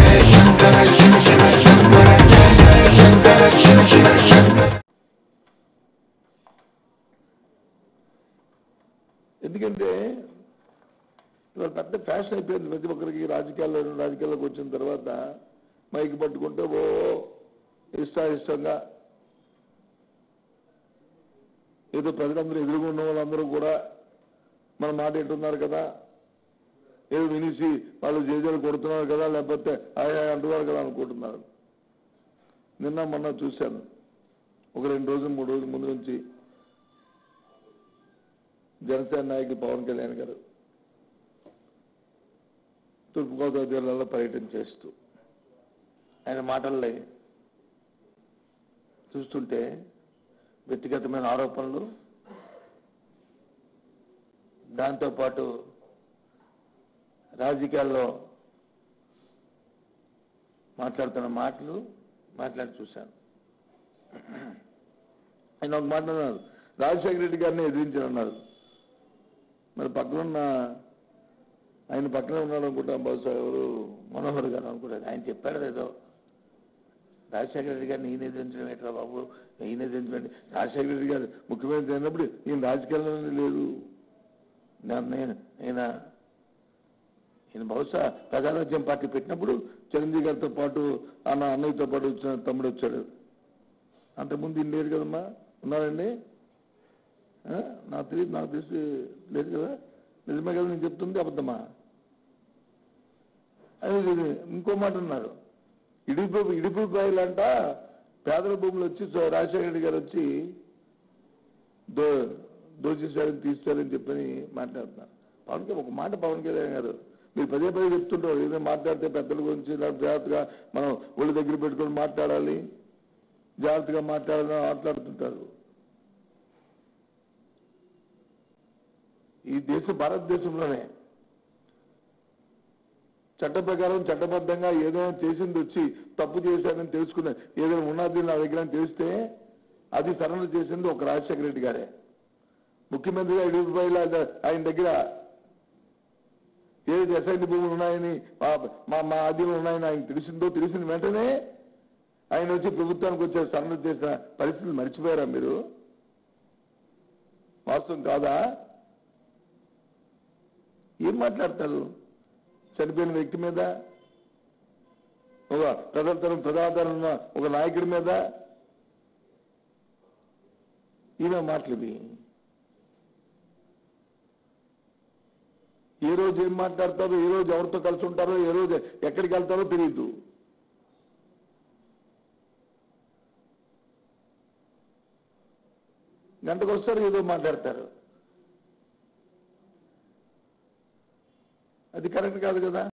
ఎందుకంటే ఇవాళ పెద్ద ఫ్యాషన్ అయిపోయింది ప్రతి ఒక్కరికి రాజకీయాల్లో రాజకీయాల్లోకి వచ్చిన తర్వాత మైక్ పట్టుకుంటే ఓ ఇష్ట ఇష్టంగా ఏదో ప్రజలందరూ ఎదురుగా ఉన్న వాళ్ళందరూ కూడా మన మాట వింటున్నారు కదా ఏదో వినిసి వాళ్ళు జేజలు కొడుతున్నారు కదా లేకపోతే ఆయా అంటున్నారు కదా అనుకుంటున్నారు నిన్న మొన్న చూశాను ఒక రెండు రోజులు మూడు రోజుల ముందు నుంచి జనసేన నాయకులు పవన్ కళ్యాణ్ గారు తూర్పుగోదావరి జిల్లాలో పర్యటన చేస్తూ ఆయన మాటల్లో చూస్తుంటే వ్యక్తిగతమైన ఆరోపణలు దాంతోపాటు రాజకీయాల్లో మాట్లాడుతున్న మాటలు మాట్లాడి చూశాను ఆయన ఒక మాట అన్నారు రాజశేఖర రెడ్డి గారిని ఎదిరించారన్నారు మరి పక్కన ఉన్న ఆయన పక్కనే ఉన్నాడు అనుకుంటా బహుశా ఎవరు మనోహర్ గారు అనుకుంటారు ఆయన చెప్పాడు ఏదో రాజశేఖర రెడ్డి గారిని ఈయన ఎదిరించడం ఎట్లా బాబు ఈయన ఎదిరించడం రాజశేఖర రెడ్డి గారు ముఖ్యమంత్రి అయినప్పుడు ఈయన రాజకీయాల్లోనే లేదు నా- నేను ఈయన ఈయన బహుశా ప్రజారాజ్యం పార్టీ పెట్టినప్పుడు చిరంజీవి గారితో పాటు అన్న అన్నయ్యతో పాటు వచ్చిన తమ్ముడు వచ్చాడు అంతకుముందు ఈయన లేరు కదమ్మా ఉన్నారండి ఆ? నాకు తెలియదు నాకు తెలిసి లేదు కదా నిజమే కదా నేను చెప్తుంది అబద్ధమా అది ఇది ఇంకో మాట ఉన్నారు ఇడిపి ఇడిపిపాయలంట పేదల భూములు వచ్చి సో- రాజశేఖర రెడ్డి గారు వచ్చి దో దోచేశారని తీస్తారని చెప్పని మాట్లాడుతున్నారు పవన్ కళ్యాణ్ ఒక మాట పవన్ కళ్యాణ్ గారు మీరు పదే పదే చెప్తుంటారు ఏదైనా మాట్లాడితే పెద్దల గురించి ఇలా జాగ్రత్తగా మనం ఒళ్ళు దగ్గర పెట్టుకొని మాట్లాడాలి జాగ్రత్తగా మాట్లాడాలని మాట్లాడుతుంటారు ఈ దేశం భారతదేశంలోనే చట్ట ప్రకారం చట్టబద్ధంగా ఏదైనా చేసింది వచ్చి తప్పు చేశానని తెలుసుకున్న ఏదైనా ఉన్నది నా దగ్గర అని తెలిస్తే అది సరెండర్ చేసింది ఒక రాజశేఖర రెడ్డి గారే ముఖ్యమంత్రిగా ఐదు రూపాయల ఆయన దగ్గర ఏది అసైన్ భూములు ఉన్నాయని మా- మా మా ఆధీనంలో ఉన్నాయని ఆయన తెలిసిందో తెలిసిన వెంటనే ఆయన వచ్చి ప్రభుత్వానికి వచ్చే సరెండర్ చేసిన పరిస్థితులు మర్చిపోయారా మీరు వాస్తవం కాదా ఏం మాట్లాడతారు చనిపోయిన వ్యక్తి మీద ఒక ప్రజాతరం ప్రజాతరం ఉన్న ఒక నాయకుడి మీద ఈమె మాటలు ఇవి ఏ రోజు ఏం మాట్లాడతారో ఏ రోజు ఎవరితో కలిసి ఉంటారో ఏ రోజు ఎక్కడికి వెళ్తారో తెలియదు గంటకు వస్తారు ఏదో మాట్లాడతారు అది కరెక్ట్ కాదు కదా